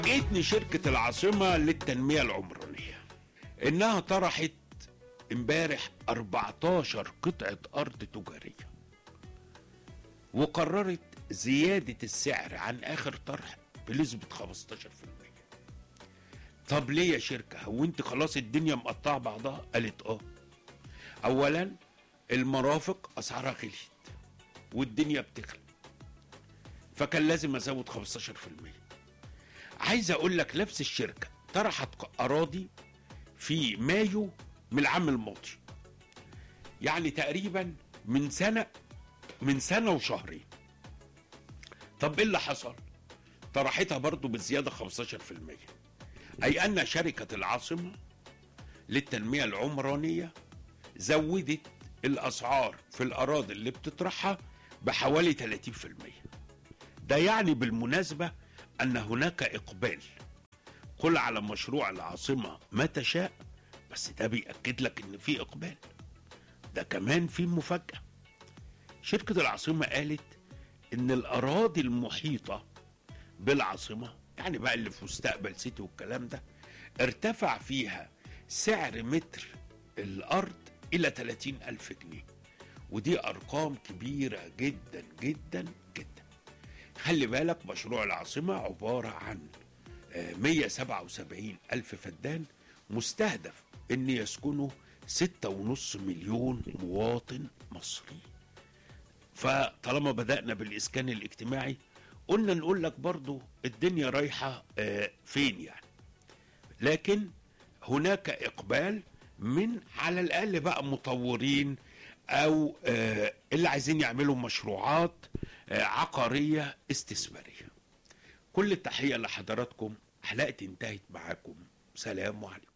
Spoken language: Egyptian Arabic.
فاجئتني شركة العاصمة للتنمية العمرانية إنها طرحت امبارح 14 قطعة أرض تجارية وقررت زيادة السعر عن آخر طرح بنسبة 15% طب ليه يا شركة هو انت خلاص الدنيا مقطعة بعضها قالت اه اولا المرافق اسعارها غليت والدنيا بتغلى فكان لازم ازود 15% عايز اقول لك نفس الشركة طرحت اراضي في مايو من العام الماضي يعني تقريبا من سنة من سنة وشهرين طب ايه اللي حصل طرحتها برضو بالزيادة 15% أي أن شركة العاصمة للتنمية العمرانية زودت الأسعار في الأراضي اللي بتطرحها بحوالي 30% ده يعني بالمناسبة أن هناك إقبال قل على مشروع العاصمة ما تشاء بس ده بيأكد لك إن في إقبال ده كمان في مفاجأة شركة العاصمة قالت إن الأراضي المحيطة بالعاصمة يعني بقى اللي في مستقبل سيتي والكلام ده ارتفع فيها سعر متر الأرض إلى 30 ألف جنيه ودي أرقام كبيرة جدا جدا جدا خلي بالك مشروع العاصمة عبارة عن آه، 177 ألف فدان مستهدف أن يسكنوا 6.5 مليون مواطن مصري فطالما بدأنا بالإسكان الاجتماعي قلنا نقول لك برضو الدنيا رايحة آه، فين يعني لكن هناك إقبال من على الأقل بقى مطورين أو آه، اللي عايزين يعملوا مشروعات آه، عقارية استثمارية كل التحية لحضراتكم حلقتي انتهت معاكم سلام عليكم